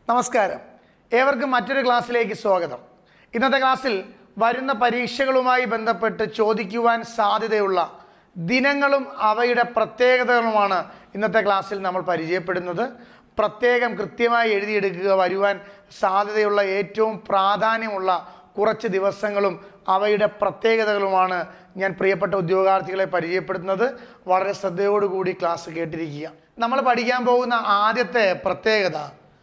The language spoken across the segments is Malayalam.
നമസ്കാരം ഏവർക്കും മറ്റൊരു ക്ലാസ്സിലേക്ക് സ്വാഗതം ഇന്നത്തെ ക്ലാസ്സിൽ വരുന്ന പരീക്ഷകളുമായി ബന്ധപ്പെട്ട് ചോദിക്കുവാൻ സാധ്യതയുള്ള ദിനങ്ങളും അവയുടെ പ്രത്യേകതകളുമാണ് ഇന്നത്തെ ക്ലാസ്സിൽ നമ്മൾ പരിചയപ്പെടുന്നത് പ്രത്യേകം കൃത്യമായി എഴുതിയെടുക്കുക വരുവാൻ സാധ്യതയുള്ള ഏറ്റവും പ്രാധാന്യമുള്ള കുറച്ച് ദിവസങ്ങളും അവയുടെ പ്രത്യേകതകളുമാണ് ഞാൻ പ്രിയപ്പെട്ട ഉദ്യോഗാർത്ഥികളെ പരിചയപ്പെടുത്തുന്നത് വളരെ ശ്രദ്ധയോടുകൂടി ക്ലാസ് കേട്ടിരിക്കുക നമ്മൾ പഠിക്കാൻ പോകുന്ന ആദ്യത്തെ പ്രത്യേകത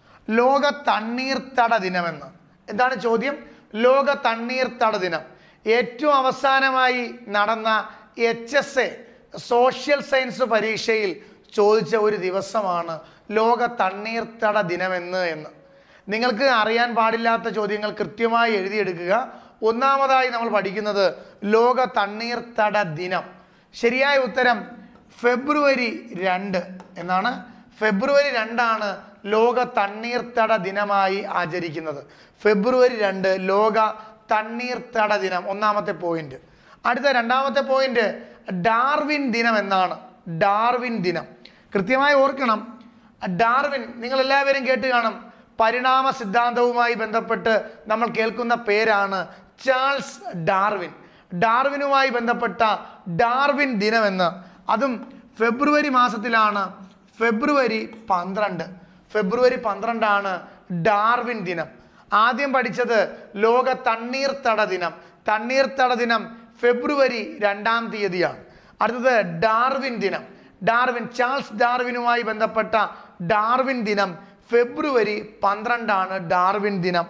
ലോക തണ്ണീർത്തട ദിനമെന്ന് എന്താണ് ചോദ്യം ലോക തണ്ണീർത്തട ദിനം ഏറ്റവും അവസാനമായി നടന്ന H S A social science പരീക്ഷയിൽ ചോദിച്ച ഒരു ദിവസമാണ് ലോക തണ്ണീർത്തട ദിനമെന്ന് എന്ന് നിങ്ങൾക്ക് അറിയാൻ പാടില്ലാത്ത ചോദ്യങ്ങൾ കൃത്യമായി എഴുതിയെടുക്കുക ഒന്നാമതായി നമ്മൾ പഠിക്കുന്നത് ലോക തണ്ണീർത്തട ദിനം ശരിയായ ഉത്തരം ഫെബ്രുവരി രണ്ട് എന്നാണ് ഫെബ്രുവരി രണ്ടാണ് ലോക തണ്ണീർത്തട ദിനമായി ആചരിക്കുന്നത് ഫെബ്രുവരി രണ്ട് ലോക തണ്ണീർത്തട ദിനം ഒന്നാമത്തെ പോയിന്റ് അടുത്ത രണ്ടാമത്തെ പോയിന്റ് ഡാർവിൻ ദിനം എന്നാണ് ഡാർവിൻ ദിനം കൃത്യമായി ഓർക്കണം ഡാർവിൻ നിങ്ങൾ എല്ലാവരും കേട്ട് കാണും പരിണാമ സിദ്ധാന്തവുമായി ബന്ധപ്പെട്ട് നമ്മൾ കേൾക്കുന്ന പേരാണ് ചാൾസ് ഡാർവിൻ ഡാർവിനുമായി ബന്ധപ്പെട്ട ഡാർവിൻ ദിനമെന്ന് അതും ഫെബ്രുവരി മാസത്തിലാണ് ഫെബ്രുവരി പന്ത്രണ്ട് ഫെബ്രുവരി പന്ത്രണ്ടാണ് ഡാർവിൻ ദിനം ആദ്യം പഠിച്ചത് ലോക തണ്ണീർത്തട ദിനം തണ്ണീർത്തട ദിനം ഫെബ്രുവരി രണ്ടാം തീയതിയാണ് അടുത്തത് ഡാർവിൻ ദിനം ഡാർവിൻ ചാൾസ് ഡാർവിനുമായി ബന്ധപ്പെട്ട ഡാർവിൻ ദിനം ഫെബ്രുവരി പന്ത്രണ്ടാണ് ഡാർവിൻ ദിനം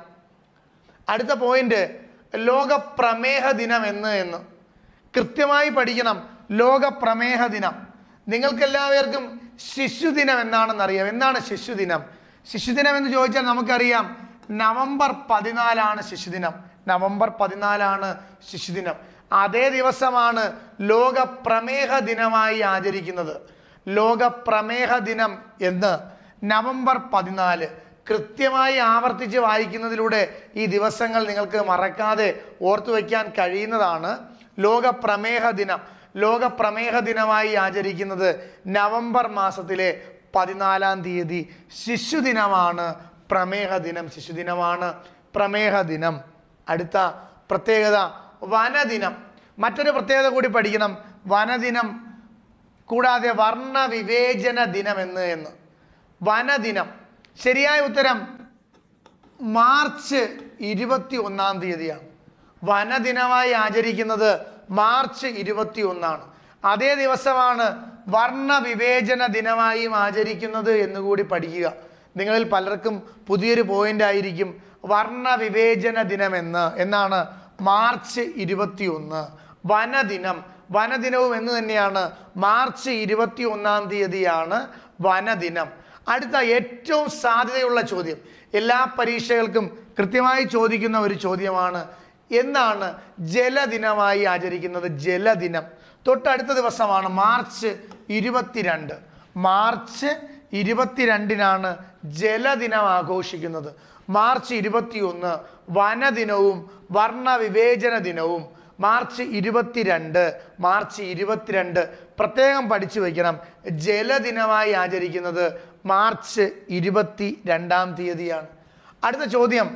അടുത്ത പോയിന്റ് ലോക പ്രമേഹ ദിനം എന്ന് എന്ന് കൃത്യമായി പഠിക്കണം ലോക പ്രമേഹ ദിനം നിങ്ങൾക്കെല്ലാവർക്കും ശിശുദിനം എന്താണെന്ന് അറിയാം എന്താണ് ശിശുദിനം ശിശുദിനം എന്ന് ചോദിച്ചാൽ നമുക്കറിയാം നവംബർ പതിനാലാണ് ശിശുദിനം നവംബർ പതിനാലാണ് ശിശുദിനം അതേ ദിവസമാണ് ലോക പ്രമേഹ ദിനമായി ആചരിക്കുന്നത് ലോക പ്രമേഹ ദിനം എന്ന് നവംബർ പതിനാല് കൃത്യമായി ആവർത്തിച്ച് വായിക്കുന്നതിലൂടെ ഈ ദിവസങ്ങൾ നിങ്ങൾക്ക് മറക്കാതെ ഓർത്തു വയ്ക്കാൻ കഴിയുന്നതാണ് ലോക പ്രമേഹ ദിനം ലോക പ്രമേഹ ദിനമായി ആചരിക്കുന്നത് നവംബർ മാസത്തിലെ പതിനാലാം തീയതി ശിശുദിനമാണ് പ്രമേഹ ദിനം ശിശുദിനമാണ് പ്രമേഹ ദിനം അടുത്ത പ്രത്യേകത വനദിനം മറ്റൊരു പ്രത്യേകത കൂടി പഠിക്കണം വനദിനം കൂടാതെ വർണ്ണ വിവേചന ദിനം എന്ന് എന്ന് വനദിനം ശരിയായ ഉത്തരം മാർച്ച് ഇരുപത്തി ഒന്നാം തീയതിയാണ് വനദിനമായി ആചരിക്കുന്നത് മാർച്ച് ഇരുപത്തി ഒന്നാണ് അതേ ദിവസമാണ് വർണ്ണ വിവേചന ദിനമായും ആചരിക്കുന്നത് എന്നുകൂടി പഠിക്കുക നിങ്ങളിൽ പലർക്കും പുതിയൊരു പോയിന്റ് ആയിരിക്കും വർണ്ണ വിവേചന ദിനം എന്ന് എന്നാണ് മാർച്ച് ഇരുപത്തി ഒന്ന് വനദിനം വനദിനവും എന്ന് തന്നെയാണ് മാർച്ച് ഇരുപത്തി ഒന്നാം തീയതിയാണ് വനദിനം അടുത്ത ഏറ്റവും സാധ്യതയുള്ള ചോദ്യം എല്ലാ പരീക്ഷകൾക്കും കൃത്യമായി ചോദിക്കുന്ന ഒരു ചോദ്യമാണ് എന്നാണ് ജലദിനമായി ആചരിക്കുന്നത് ജലദിനം തൊട്ടടുത്ത ദിവസമാണ് മാർച്ച് ഇരുപത്തിരണ്ട് മാർച്ച് ഇരുപത്തിരണ്ടിനാണ് ജലദിനം ആഘോഷിക്കുന്നത് മാർച്ച് ഇരുപത്തിയൊന്ന് വനദിനവും വർണ്ണ വിവേചന ദിനവും മാർച്ച് ഇരുപത്തിരണ്ട് മാർച്ച് ഇരുപത്തിരണ്ട് പ്രത്യേകം പഠിച്ചു വയ്ക്കണം ജലദിനമായി ആചരിക്കുന്നത് മാർച്ച് ഇരുപത്തി രണ്ടാം തീയതിയാണ് അടുത്ത ചോദ്യം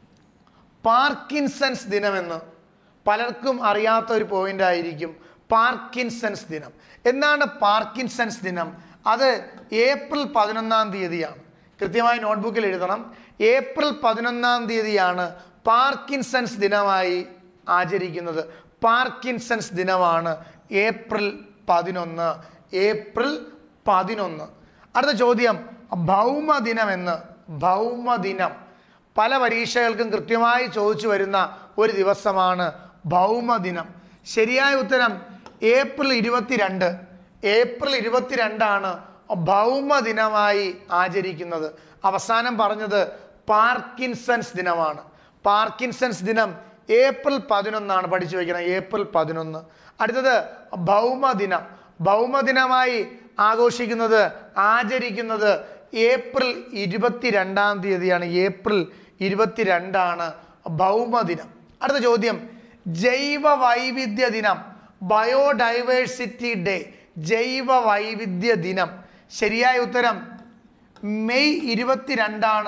പാർക്കിൻസൺസ് ദിനമെന്ന് പലർക്കും അറിയാത്ത ഒരു പോയിന്റ് ആയിരിക്കും പാർക്കിൻസൺസ് ദിനം എന്നാണ് പാർക്കിൻസൺസ് ദിനം അത് ഏപ്രിൽ പതിനൊന്നാം തീയതിയാണ് കൃത്യമായി നോട്ട്ബുക്കിൽ എഴുതണം ഏപ്രിൽ പതിനൊന്നാം തീയതിയാണ് പാർക്കിൻസൺസ് ദിനമായി ആചരിക്കുന്നത് പാർക്കിൻസൺസ് ദിനമാണ് ഏപ്രിൽ പതിനൊന്ന് ഏപ്രിൽ പതിനൊന്ന് അടുത്ത ചോദ്യം ഭൗമദിനം എന്ന് ഭൗമദിനം പല പരീക്ഷകൾക്കും കൃത്യമായി ചോദിച്ചു വരുന്ന ഒരു ദിവസമാണ് ഭൗമദിനം ശരിയായ ഉത്തരം ഏപ്രിൽ ഇരുപത്തിരണ്ട് ഏപ്രിൽ ഇരുപത്തിരണ്ടാണ് ഭൗമദിനമായി ആചരിക്കുന്നത് അവസാനം പറഞ്ഞത് പാർക്കിൻസൺസ് ദിനമാണ് പാർക്കിൻസൺസ് ദിനം ഏപ്രിൽ പതിനൊന്നാണ് പഠിച്ചു വയ്ക്കണം ഏപ്രിൽ പതിനൊന്ന് അടുത്തത് ഭൗമദിനം ഭൗമദിനമായി ആഘോഷിക്കുന്നത് ആചരിക്കുന്നത് ഏപ്രിൽ ഇരുപത്തിരണ്ടാം തീയതിയാണ് ഏപ്രിൽ ഇരുപത്തിരണ്ടാണ് ഭൗമദിനം അടുത്ത ചോദ്യം ജൈവ വൈവിധ്യ ദിനം ബയോഡൈവേഴ്സിറ്റി ഡേ ജൈവ വൈവിധ്യ ദിനം ശരിയായ ഉത്തരം മെയ് ഇരുപത്തിരണ്ടാണ്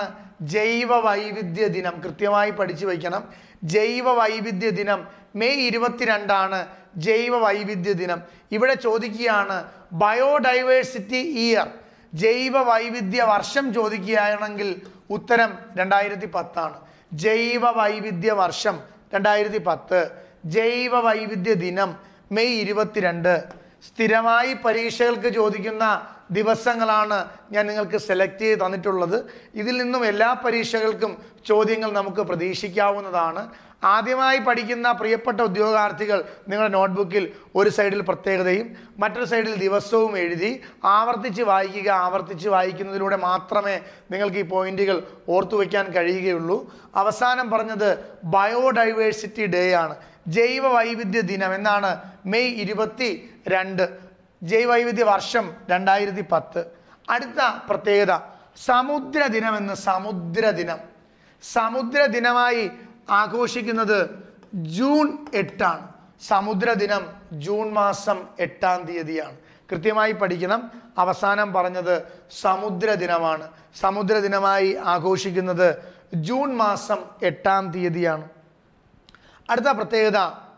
ജൈവ വൈവിധ്യ ദിനം കൃത്യമായി പഠിച്ചു വയ്ക്കണം ജൈവ വൈവിധ്യ ദിനം മെയ് ഇരുപത്തിരണ്ടാണ് ജൈവ വൈവിധ്യ ദിനം ഇവിടെ ചോദിക്കുകയാണ് ബയോഡൈവേഴ്സിറ്റി ഇയർ ജൈവ വൈവിധ്യ വർഷം ചോദിക്കുകയാണെങ്കിൽ ഉത്തരം രണ്ടായിരത്തി പത്താണ് ജൈവ വൈവിധ്യ വർഷം രണ്ടായിരത്തി പത്ത് ജൈവ വൈവിധ്യ ദിനം മെയ് ഇരുപത്തിരണ്ട് സ്ഥിരമായി പരീക്ഷകൾക്ക് ചോദിക്കുന്ന ദിവസങ്ങളാണ് ഞാൻ നിങ്ങൾക്ക് സെലക്ട് ചെയ്ത് തന്നിട്ടുള്ളത് ഇതിൽ നിന്നും എല്ലാ പരീക്ഷകൾക്കും ചോദ്യങ്ങൾ നമുക്ക് പ്രതീക്ഷിക്കാവുന്നതാണ് ആദ്യമായി പഠിക്കുന്ന പ്രിയപ്പെട്ട ഉദ്യോഗാർത്ഥികൾ നിങ്ങളുടെ നോട്ട്ബുക്കിൽ ഒരു സൈഡിൽ പ്രത്യേകതയും മറ്റൊരു സൈഡിൽ ദിവസവും എഴുതി ആവർത്തിച്ച് വായിക്കുക ആവർത്തിച്ച് വായിക്കുന്നതിലൂടെ മാത്രമേ നിങ്ങൾക്ക് ഈ പോയിന്റുകൾ ഓർത്തു വയ്ക്കാൻ കഴിയുകയുള്ളൂ അവസാനം പറഞ്ഞത് ബയോഡൈവേഴ്സിറ്റി ഡേ ആണ് ജൈവ വൈവിധ്യ ദിനം എന്നാണ് മെയ് ഇരുപത്തി രണ്ട് ജൈവ വൈവിധ്യ വർഷം രണ്ടായിരത്തി പത്ത് അടുത്ത പ്രത്യേകത സമുദ്ര ദിനമെന്ന് സമുദ്ര ദിനം സമുദ്ര ദിനമായി ആഘോഷിക്കുന്നത് ജൂൺ എട്ടാണ് സമുദ്ര ദിനം ജൂൺ മാസം എട്ടാം തീയതിയാണ് കൃത്യമായി പഠിക്കണം അവസാനം പറഞ്ഞത് സമുദ്ര ദിനമാണ് സമുദ്ര ദിനമായി ആഘോഷിക്കുന്നത് ജൂൺ മാസം എട്ടാം തീയതിയാണ് അടുത്ത പ്രത്യേകത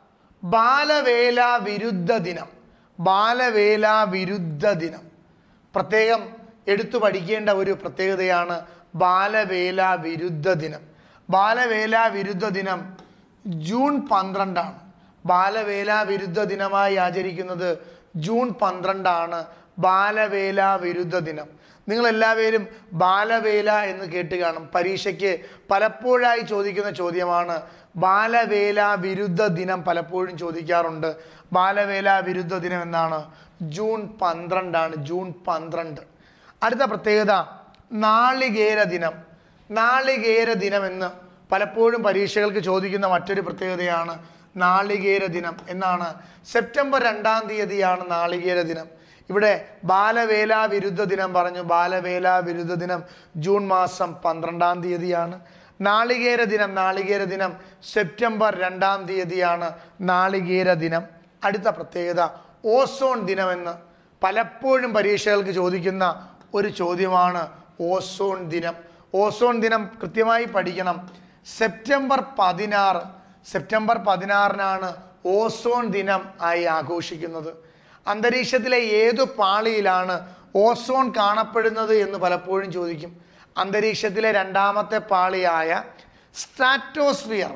ബാലവേല വിരുദ്ധ ദിനം ബാലവേല വിരുദ്ധ ദിനം പ്രത്യേകം എടുത്തു പഠിക്കേണ്ട ഒരു പ്രത്യേകതയാണ് ബാലവേല വിരുദ്ധ ദിനം ബാലവേല വിരുദ്ധ ദിനം ജൂൺ പന്ത്രണ്ടാണ് ബാലവേല വിരുദ്ധ ദിനമായി ആചരിക്കുന്നത് ജൂൺ പന്ത്രണ്ടാണ് ബാലവേല വിരുദ്ധ ദിനം നിങ്ങൾ എല്ലാവരും ബാലവേല എന്ന് കേട്ട് കാണും പരീക്ഷയ്ക്ക് പലപ്പോഴായി ചോദിക്കുന്ന ചോദ്യമാണ് ബാലവേല വിരുദ്ധ ദിനം പലപ്പോഴും ചോദിക്കാറുണ്ട് ബാലവേല വിരുദ്ധ ദിനം എന്നാണ് ജൂൺ പന്ത്രണ്ടാണ് ജൂൺ പന്ത്രണ്ട് അടുത്ത പ്രത്യേകത നാളികേര ദിനം നാളികേര ദിനം എന്ന് പലപ്പോഴും പരീക്ഷകൾക്ക് ചോദിക്കുന്ന മറ്റൊരു പ്രത്യേകതയാണ് നാളികേര ദിനം എന്നാണ് സെപ്റ്റംബർ രണ്ടാം തീയതിയാണ് നാളികേര ദിനം ഇവിടെ ബാലവേല വിരുദ്ധ ദിനം പറഞ്ഞു ബാലവേല വിരുദ്ധ ദിനം ജൂൺ മാസം പന്ത്രണ്ടാം തീയതിയാണ് നാളികേര ദിനം നാളികേര ദിനം സെപ്റ്റംബർ രണ്ടാം തീയതിയാണ് നാളികേര ദിനം അടുത്ത പ്രത്യേകത ഓസോൺ ദിനമെന്ന് പലപ്പോഴും പരീക്ഷകൾക്ക് ചോദിക്കുന്ന ഒരു ചോദ്യമാണ് ഓസോൺ ദിനം ഓസോൺ ദിനം കൃത്യമായി പഠിക്കണം സെപ്റ്റംബർ പതിനാറ് സെപ്റ്റംബർ പതിനാറിനാണ് ഓസോൺ ദിനം ആയി ആഘോഷിക്കുന്നത് അന്തരീക്ഷത്തിലെ ഏതു പാളിയിലാണ് ഓസോൺ കാണപ്പെടുന്നത് എന്ന് പലപ്പോഴും ചോദിക്കും അന്തരീക്ഷത്തിലെ രണ്ടാമത്തെ പാളിയായ സ്ട്രാറ്റോസ്ഫിയർ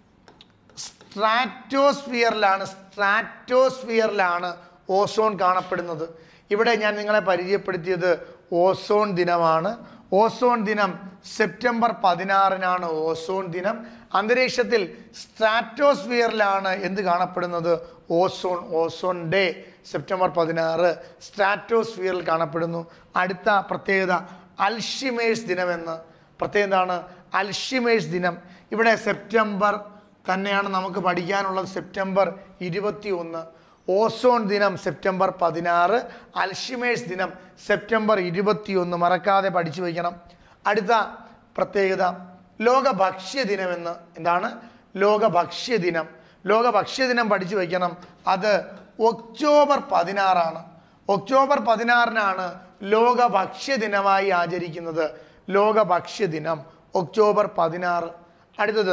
സ്ട്രാറ്റോസ്ഫിയറിലാണ് സ്ട്രാറ്റോസ്ഫിയറിലാണ് ഓസോൺ കാണപ്പെടുന്നത് ഇവിടെ ഞാൻ നിങ്ങളെ പരിചയപ്പെടുത്തിയത് ഓസോൺ ദിനമാണ് ഓസോൺ ദിനം സെപ്റ്റംബർ പതിനാറിനാണ് ഓസോൺ ദിനം അന്തരീക്ഷത്തിൽ സ്ട്രാറ്റോസ്ഫിയറിലാണ് എന്ത് കാണപ്പെടുന്നത് ഓസോൺ ഓസോൺ ഡേ സെപ്റ്റംബർ പതിനാറ് സ്ട്രാറ്റോസ്ഫിയറിൽ കാണപ്പെടുന്നു അടുത്ത പ്രത്യേകത അൽഷിമേഴ്സ് ദിനമെന്ന് പ്രത്യേകത എന്താണ് അൽഷിമേഴ്സ് ദിനം ഇവിടെ സെപ്റ്റംബർ തന്നെയാണ് നമുക്ക് പഠിക്കാനുള്ളത് സെപ്റ്റംബർ ഇരുപത്തി ഒന്ന് ഓസോൺ ദിനം സെപ്റ്റംബർ പതിനാറ് അൽഷിമേഴ്സ് ദിനം സെപ്റ്റംബർ ഇരുപത്തി ഒന്ന് മറക്കാതെ പഠിച്ചു വയ്ക്കണം അടുത്ത പ്രത്യേകത ലോക ഭക്ഷ്യ ദിനമെന്ന് എന്താണ് ലോക ഭക്ഷ്യ ദിനം ലോക ഭക്ഷ്യ ദിനം പഠിച്ചു വയ്ക്കണം അത് ഒക്ടോബർ പതിനാറാണ് ഒക്ടോബർ പതിനാറിനാണ് ലോക ഭക്ഷ്യ ദിനമായി ആചരിക്കുന്നത് ലോക ഭക്ഷ്യ ദിനം ഒക്ടോബർ പതിനാറ് അടുത്തത്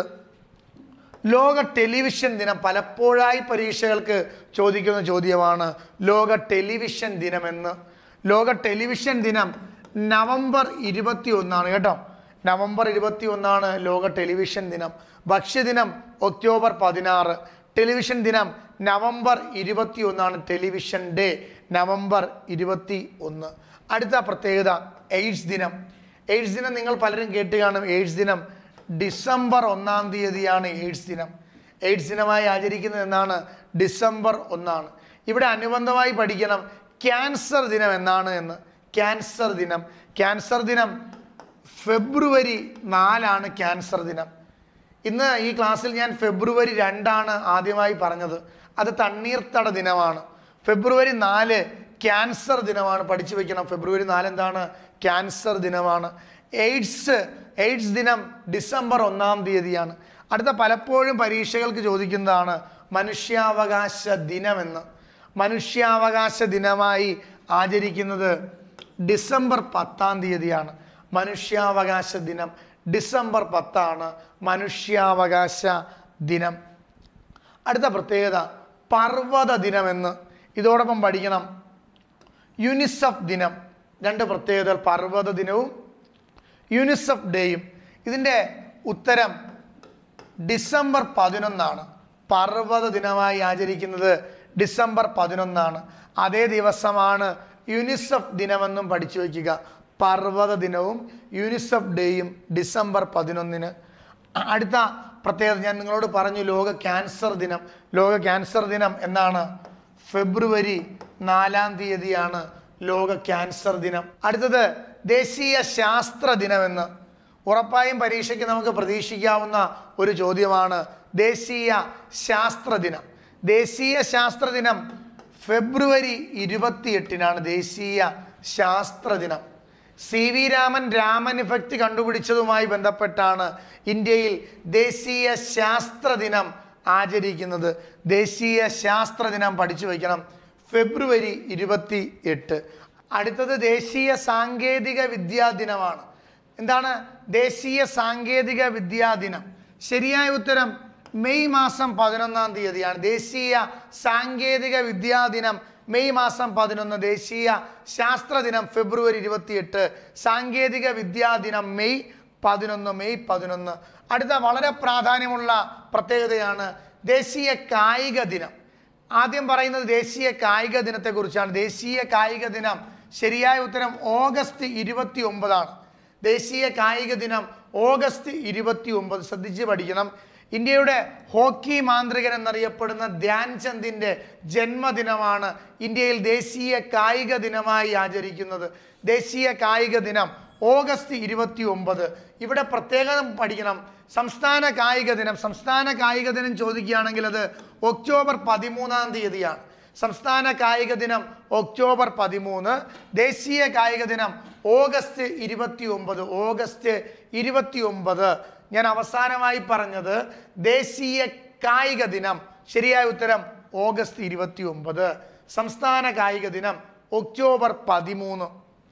ലോക ടെലിവിഷൻ ദിനം പലപ്പോഴായി പരീക്ഷകൾക്ക് ചോദിക്കുന്ന ചോദ്യമാണ് ലോക ടെലിവിഷൻ ദിനമെന്ന് ലോക ടെലിവിഷൻ ദിനം നവംബർ ഇരുപത്തി ഒന്നാണ് കേട്ടോ നവംബർ ഇരുപത്തി ഒന്നാണ് ലോക ടെലിവിഷൻ ദിനം ഭക്ഷ്യദിനം ഒക്ടോബർ പതിനാറ് ടെലിവിഷൻ ദിനം നവംബർ ഇരുപത്തി ഒന്നാണ് ടെലിവിഷൻ ഡേ നവംബർ ഇരുപത്തി ഒന്ന് അടുത്ത പ്രത്യേകത എയ്ഡ്സ് ദിനം എയ്ഡ്സ് ദിനം നിങ്ങൾ പലരും കേട്ട് കാണും എയ്ഡ്സ് ദിനം ഡിസംബർ ഒന്നാം തീയതിയാണ് എയ്ഡ്സ് ദിനം എയ്ഡ്സ് ദിനമായി ആചരിക്കുന്നത് എന്നാണ് ഡിസംബർ ഒന്നാണ് ഇവിടെ അനുബന്ധമായി പഠിക്കണം ക്യാൻസർ ദിനം എന്നാണ് എന്ന് ക്യാൻസർ ദിനം ക്യാൻസർ ദിനം ഫെബ്രുവരി നാലാണ് ക്യാൻസർ ദിനം ഇന്ന് ഈ ക്ലാസ്സിൽ ഞാൻ ഫെബ്രുവരി രണ്ടാണ് ആദ്യമായി പറഞ്ഞത് അത് തണ്ണീർത്തട ദിനമാണ് ഫെബ്രുവരി നാല് ക്യാൻസർ ദിനമാണ് പഠിച്ചു വെക്കണം ഫെബ്രുവരി നാല് എന്താണ് ക്യാൻസർ ദിനമാണ് എയ്ഡ്സ് എയ്ഡ്സ് ദിനം ഡിസംബർ ഒന്നാം തീയതിയാണ് അടുത്ത പലപ്പോഴും പരീക്ഷകൾക്ക് ചോദിക്കുന്നതാണ് മനുഷ്യാവകാശ ദിനമെന്ന് മനുഷ്യാവകാശ ദിനമായി ആചരിക്കുന്നത് ഡിസംബർ പത്താം തീയതിയാണ് മനുഷ്യാവകാശ ദിനം ഡിസംബർ പത്താണ് മനുഷ്യാവകാശ ദിനം അടുത്ത പ്രത്യേകത പർവ്വത ദിനമെന്ന് ഇതോടൊപ്പം പഠിക്കണം യുനിസെഫ് ദിനം രണ്ട് പ്രത്യേകതകൾ പർവ്വത ദിനവും യുനിസെഫ് ഡേയും ഇതിൻ്റെ ഉത്തരം ഡിസംബർ പതിനൊന്നാണ് പർവ്വത ദിനമായി ആചരിക്കുന്നത് ഡിസംബർ പതിനൊന്നാണ് അതേ ദിവസമാണ് യുനിസെഫ് ദിനമെന്നും പഠിച്ചു വയ്ക്കുക പർവ്വത ദിനവും യുനിസെഫ് ഡേയും ഡിസംബർ പതിനൊന്നിന് അടുത്ത പ്രത്യേകത ഞാൻ നിങ്ങളോട് പറഞ്ഞു ലോക ക്യാൻസർ ദിനം ലോക ക്യാൻസർ ദിനം എന്നാണ് ഫെബ്രുവരി നാലാം തീയതിയാണ് ലോക ക്യാൻസർ ദിനം അടുത്തത് ദേശീയ ശാസ്ത്ര ദിനമെന്ന് ഉറപ്പായും പരീക്ഷയ്ക്ക് നമുക്ക് പ്രതീക്ഷിക്കാവുന്ന ഒരു ചോദ്യമാണ് ദേശീയ ശാസ്ത്ര ദിനം ദേശീയ ശാസ്ത്ര ദിനം ഫെബ്രുവരി ഇരുപത്തിയെട്ടിനാണ് ദേശീയ ശാസ്ത്ര ദിനം C V Raman Raman effect കണ്ടുപിടിച്ചതുമായി ബന്ധപ്പെട്ടാണ് ഇന്ത്യയിൽ ദേശീയ ശാസ്ത്ര ദിനം ആചരിക്കുന്നത് ദേശീയ ശാസ്ത്ര ദിനം പഠിച്ചു വയ്ക്കണം ഫെബ്രുവരി ഇരുപത്തി എട്ട് അടുത്തത് ദേശീയ സാങ്കേതിക വിദ്യാ ദിനമാണ് എന്താണ് ദേശീയ സാങ്കേതിക വിദ്യാ ദിനം ശരിയായ ഉത്തരം മെയ് മാസം പതിനൊന്നാം തീയതിയാണ് ദേശീയ സാങ്കേതിക വിദ്യാ ദിനം മെയ് മാസം പതിനൊന്ന് ദേശീയ ശാസ്ത്ര ദിനം ഫെബ്രുവരി ഇരുപത്തിയെട്ട് സാങ്കേതിക വിദ്യാ ദിനം മെയ് പതിനൊന്ന് മെയ് പതിനൊന്ന് അടുത്ത വളരെ പ്രാധാന്യമുള്ള പ്രത്യേകതയാണ് ദേശീയ കായിക ദിനം ആദ്യം പറയുന്നത് ദേശീയ കായിക ദിനത്തെക്കുറിച്ചാണ് ദേശീയ കായിക ദിനം ശരിയായ ഉത്തരം ഓഗസ്റ്റ് ഇരുപത്തി ഒമ്പതാണ് ദേശീയ കായിക ദിനം ഓഗസ്റ്റ് ഇരുപത്തി ഒമ്പത് ശ്രദ്ധിച്ച് പഠിക്കണം ഇന്ത്യയുടെ ഹോക്കി മാന്ത്രികൻ എന്നറിയപ്പെടുന്ന ധ്യാൻചന്ദിൻ്റെ ജന്മദിനമാണ് ഇന്ത്യയിൽ ദേശീയ കായിക ദിനമായി ആചരിക്കുന്നത് ദേശീയ കായിക ദിനം ഓഗസ്റ്റ് ഇരുപത്തി ഒമ്പത് ഇവിടെ പ്രത്യേകം പഠിക്കണം സംസ്ഥാന കായിക ദിനം സംസ്ഥാന കായിക ദിനം ചോദിക്കുകയാണെങ്കിൽ അത് ഒക്ടോബർ പതിമൂന്നാം തീയതിയാണ് സംസ്ഥാന കായിക ദിനം ഒക്ടോബർ പതിമൂന്ന് ദേശീയ കായിക ദിനം ഓഗസ്റ്റ് ഇരുപത്തി ഒമ്പത് ഓഗസ്റ്റ് ഇരുപത്തി ഒമ്പത് ഞാൻ അവസാനമായി പറഞ്ഞത് ദേശീയ കായിക ദിനം ശരിയായ ഉത്തരം ഓഗസ്റ്റ് ഇരുപത്തി ഒമ്പത് സംസ്ഥാന കായിക ദിനം ഒക്ടോബർ പതിമൂന്ന്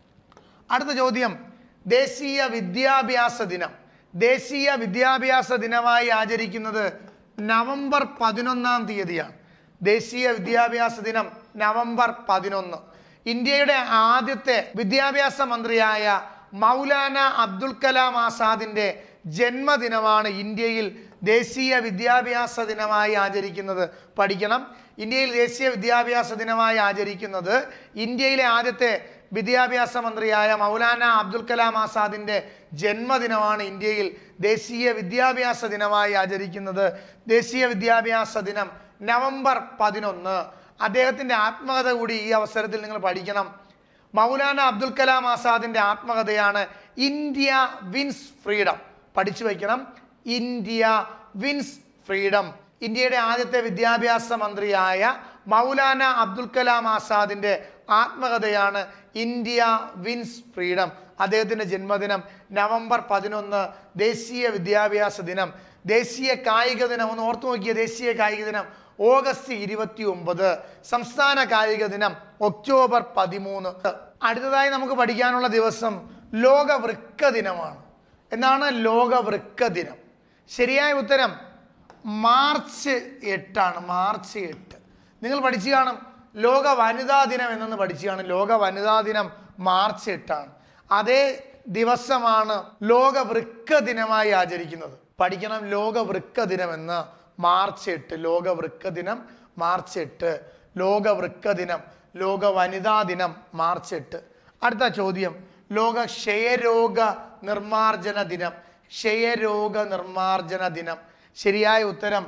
അടുത്ത ചോദ്യം ദേശീയ വിദ്യാഭ്യാസ ദിനം ദേശീയ വിദ്യാഭ്യാസ ദിനമായി ആചരിക്കുന്നത് നവംബർ പതിനൊന്നാം തീയതിയാണ് ദേശീയ വിദ്യാഭ്യാസ ദിനം നവംബർ പതിനൊന്ന് ഇന്ത്യയുടെ ആദ്യത്തെ വിദ്യാഭ്യാസ മന്ത്രിയായ മൗലാന അബ്ദുൽ കലാം ആസാദിൻ്റെ ജന്മദിനമാണ് ഇന്ത്യയിൽ ദേശീയ വിദ്യാഭ്യാസ ദിനമായി ആചരിക്കുന്നത് പഠിക്കണം ഇന്ത്യയിൽ ദേശീയ വിദ്യാഭ്യാസ ദിനമായി ആചരിക്കുന്നത് ഇന്ത്യയിലെ ആദ്യത്തെ വിദ്യാഭ്യാസ മന്ത്രിയായ മൗലാന അബ്ദുൽ കലാം ആസാദിൻ്റെ ജന്മദിനമാണ് ഇന്ത്യയിൽ ദേശീയ വിദ്യാഭ്യാസ ദിനമായി ആചരിക്കുന്നത് ദേശീയ വിദ്യാഭ്യാസ ദിനം നവംബർ പതിനൊന്ന് അദ്ദേഹത്തിൻ്റെ ആത്മകഥ കൂടി ഈ അവസരത്തിൽ നിങ്ങൾ പഠിക്കണം മൗലാന അബ്ദുൽ കലാം ആസാദിൻ്റെ ആത്മകഥയാണ് ഇന്ത്യ വിൻസ് ഫ്രീഡം പഠിച്ചു വയ്ക്കണം ഇന്ത്യ വിൻസ് ഫ്രീഡം ഇന്ത്യയുടെ ആദ്യത്തെ വിദ്യാഭ്യാസ മന്ത്രിയായ മൗലാന അബ്ദുൽ കലാം ആസാദിൻ്റെ ആത്മകഥയാണ് ഇന്ത്യ വിൻസ് ഫ്രീഡം അദ്ദേഹത്തിൻ്റെ ജന്മദിനം നവംബർ പതിനൊന്ന് ദേശീയ വിദ്യാഭ്യാസ ദിനം ദേശീയ കായിക ദിനം ഒന്ന് ഓർത്തു നോക്കിയ ദേശീയ കായിക ദിനം ഓഗസ്റ്റ് ഇരുപത്തി ഒമ്പത് സംസ്ഥാന കായിക ദിനം ഒക്ടോബർ പതിമൂന്ന് അടുത്തതായി നമുക്ക് പഠിക്കാനുള്ള ദിവസം ലോക വൃക്ക ദിനമാണ് എന്നാണ് ലോക വൃക്ക ദിനം ശരിയായ ഉത്തരം മാർച്ച് എട്ടാണ് മാർച്ച് എട്ട് നിങ്ങൾ പഠിച്ചു കാണും ലോക വനിതാ ദിനം എന്നൊന്ന് പഠിച്ചു കാണും ലോക വനിതാ ദിനം മാർച്ച് എട്ടാണ് അതേ ദിവസമാണ് ലോക വൃക്ക ദിനമായി ആചരിക്കുന്നത് പഠിക്കണം ലോക വൃക്ക ദിനം എന്ന് മാർച്ച് എട്ട് ലോക വൃക്ക ദിനം മാർച്ച് എട്ട് ലോക വൃക്ക ദിനം ലോക വനിതാ ദിനം മാർച്ച് എട്ട് അടുത്ത ചോദ്യം ലോക ക്ഷയരോഗ നിർമാർജന ദിനം ക്ഷയരോഗ നിർമാർജന ദിനം ശരിയായ ഉത്തരം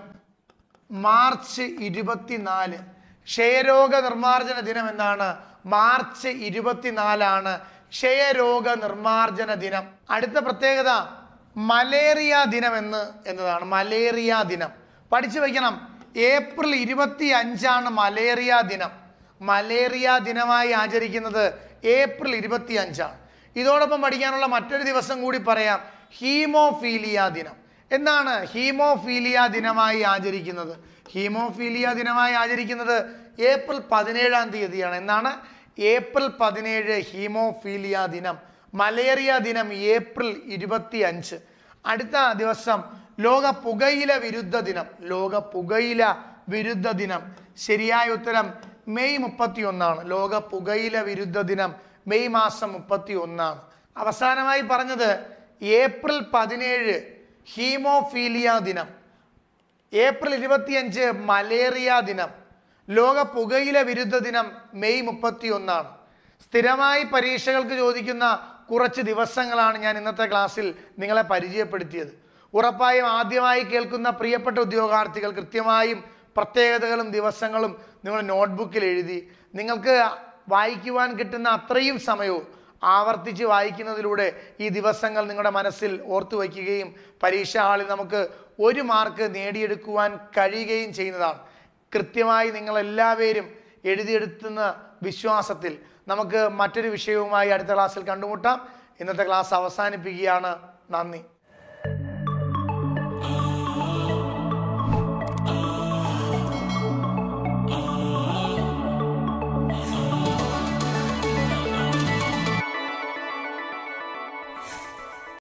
മാർച്ച് ഇരുപത്തിനാല് ക്ഷയരോഗ നിർമാർജന ദിനം എന്നാണ് മാർച്ച് ഇരുപത്തിനാലാണ് ക്ഷയരോഗ നിർമാർജന ദിനം അടുത്ത പ്രത്യേകത മലേറിയ ദിനം എന്ന് എന്നതാണ് മലേറിയ ദിനം പഠിച്ചു വയ്ക്കണം ഏപ്രിൽ ഇരുപത്തി അഞ്ചാണ് മലേറിയ ദിനം മലേറിയ ദിനമായി ആചരിക്കുന്നത് ഏപ്രിൽ ഇരുപത്തി അഞ്ചാണ് ഇതോടൊപ്പം പഠിക്കാനുള്ള മറ്റൊരു ദിവസം കൂടി പറയാം ഹീമോഫീലിയ ദിനം എന്നാണ് ഹീമോഫീലിയ ദിനമായി ആചരിക്കുന്നത് ഹീമോഫീലിയ ദിനമായി ആചരിക്കുന്നത് ഏപ്രിൽ പതിനേഴാം തീയതിയാണ് എന്നാണ് ഏപ്രിൽ പതിനേഴ് ഹീമോഫീലിയ ദിനം മലേറിയ ദിനം ഏപ്രിൽ ഇരുപത്തി അഞ്ച് അടുത്ത ദിവസം ലോക പുകയില വിരുദ്ധ ദിനം ലോക പുകയില വിരുദ്ധ ദിനം ശരിയായ ഉത്തരം മെയ് മുപ്പത്തി ഒന്നാണ് ലോക പുകയില വിരുദ്ധ ദിനം മെയ് മാസം മുപ്പത്തി ഒന്നാണ് അവസാനമായി പറഞ്ഞത് ഏപ്രിൽ പതിനേഴ് ഹീമോഫീലിയ ദിനം ഏപ്രിൽ ഇരുപത്തിയഞ്ച് മലേറിയ ദിനം ലോക പുകയില വിരുദ്ധ ദിനം മെയ് മുപ്പത്തി ഒന്നാണ് സ്ഥിരമായി പരീക്ഷകൾക്ക് ചോദിക്കുന്ന കുറച്ച് ദിവസങ്ങളാണ് ഞാൻ ഇന്നത്തെ ക്ലാസ്സിൽ നിങ്ങളെ പരിചയപ്പെടുത്തിയത് ഉറപ്പായും ആദ്യമായി കേൾക്കുന്ന പ്രിയപ്പെട്ട ഉദ്യോഗാർത്ഥികൾ കൃത്യമായും പ്രത്യേകതകളും ദിവസങ്ങളും നിങ്ങൾ നോട്ട്ബുക്കിൽ എഴുതി നിങ്ങൾക്ക് വായിക്കുവാൻ കിട്ടുന്ന അത്രയും സമയവും ആവർത്തിച്ച് വായിക്കുന്നതിലൂടെ ഈ ദിവസങ്ങൾ നിങ്ങളുടെ മനസ്സിൽ ഓർത്തു വയ്ക്കുകയും പരീക്ഷാ ഹാളിൽ നമുക്ക് ഒരു മാർക്ക് നേടിയെടുക്കുവാൻ കഴിയുകയും ചെയ്യുന്നതാണ് കൃത്യമായി നിങ്ങൾ എല്ലാവരും എഴുതിയെടുത്തുന്ന വിശ്വാസത്തിൽ നമുക്ക് മറ്റൊരു വിഷയവുമായി അടുത്ത ക്ലാസ്സിൽ കണ്ടുമുട്ടാം ഇന്നത്തെ ക്ലാസ് അവസാനിപ്പിക്കുകയാണ് നന്ദി